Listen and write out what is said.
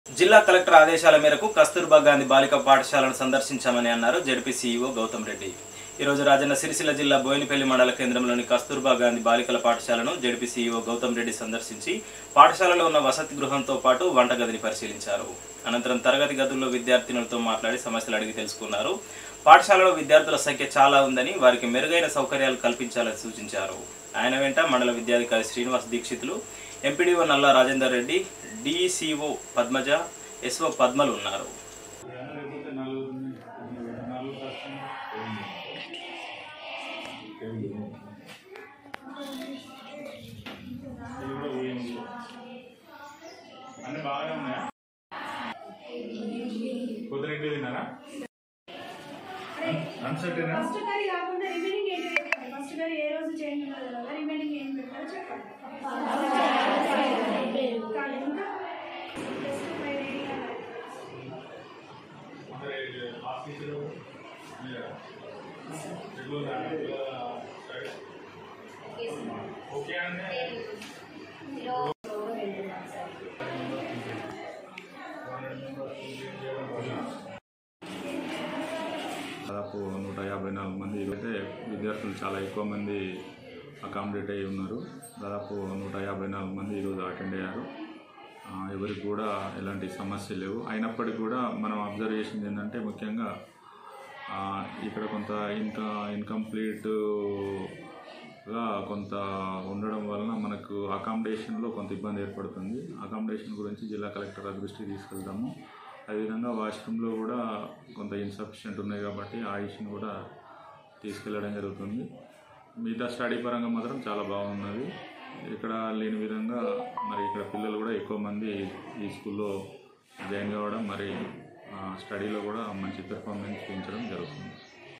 జిల్లా కలెక్టర్ ఆదేశాల మేరకు కస్తూర్బా గాంధీ బాలిక పాఠశాలను సందర్శించామని అన్నారు జడ్పీ సీఈఓ గౌతమ్ రెడ్డి ఈరోజు రాజన్న సిరిసిల్ల జిల్లా బోయినపల్లి మండల కేంద్రంలోని కస్తూర్బా గాంధీ బాలికల పాఠశాలను జడ్పీ సీఈఓ గౌతమ్ రెడ్డి సందర్శించి పాఠశాలలో ఉన్న వసతి గృహంతో పాటు వంటగదిని పరిశీలించారు అనంతరం తరగతి గదుల్లో విద్యార్థినులతో మాట్లాడి సమస్యలు అడిగి తెలుసుకున్నారు పాఠశాలలో విద్యార్థుల సంఖ్య చాలా ఉందని వారికి మెరుగైన సౌకర్యాలు కల్పించాలని సూచించారు ఆయన వెంట మండల విద్యాధికారి Srinivas Deekshitulu MPDO Nalla Rajender Reddy DCO Padmaja SO పద్మలు ఉన్నారు అన్ని బాగానే ఉన్నాయా పొద్దున ఇంటికి తిన్నారా అన్సర్టేనా ఫస్ట్ కర్రీ కాకుండా రిమైనింగ్ ఏంటి పెట్టాలి ఫస్ట్ కర్రీ ఏ రోజు చేంజ్ ఉండదు కదా రిమైనింగ్ ఏం పెట్టాలో చెప్పండి కానీ ఇంకా జస్ట్ ఫ్రై రెడీ మరి ఆఫీసులో మీరా? Regular regular study? ఓకే అంటే దాదాపు నూట యాభై నాలుగు మంది అయితే విద్యార్థులు చాలా ఎక్కువ మంది అకామిడేట్ అయి ఉన్నారు దాదాపు నూట యాభై నాలుగు మంది ఈరోజు అటెండ్ అయ్యారు ఆ, ఎవరికి కూడా ఎలాంటి సమస్య లేవు అయినప్పటికీ కూడా మనం అబ్జర్వ్ చేసింది ఏంటంటే ముఖ్యంగా ఆ, ఇక్కడ కొంత ఇన్క ఇన్కంప్లీట్గా కొంత ఉండడం వలన మనకు అకామిడేషన్లో కొంత ఇబ్బంది ఏర్పడుతుంది అకామిడేషన్ గురించి జిల్లా కలెక్టర్ దృష్టికి తీసుకెళ్తాము అదేవిధంగా వాష్రూమ్లో కూడా కొంత ఇన్సఫిషియెంట్ ఉన్నాయి కాబట్టి ఆ ఇష్యూని కూడా తీసుకెళ్ళడం జరుగుతుంది మిగతా స్టడీ పరంగా మాత్రం చాలా బాగున్నది ఇక్కడ లేని విధంగా మరి ఇక్కడ పిల్లలు కూడా ఎక్కువ మంది ఈ స్కూల్లో జాయిన్ కావడం మరి ఆ, స్టడీలో కూడా మంచి పెర్ఫార్మెన్స్ చూపించడం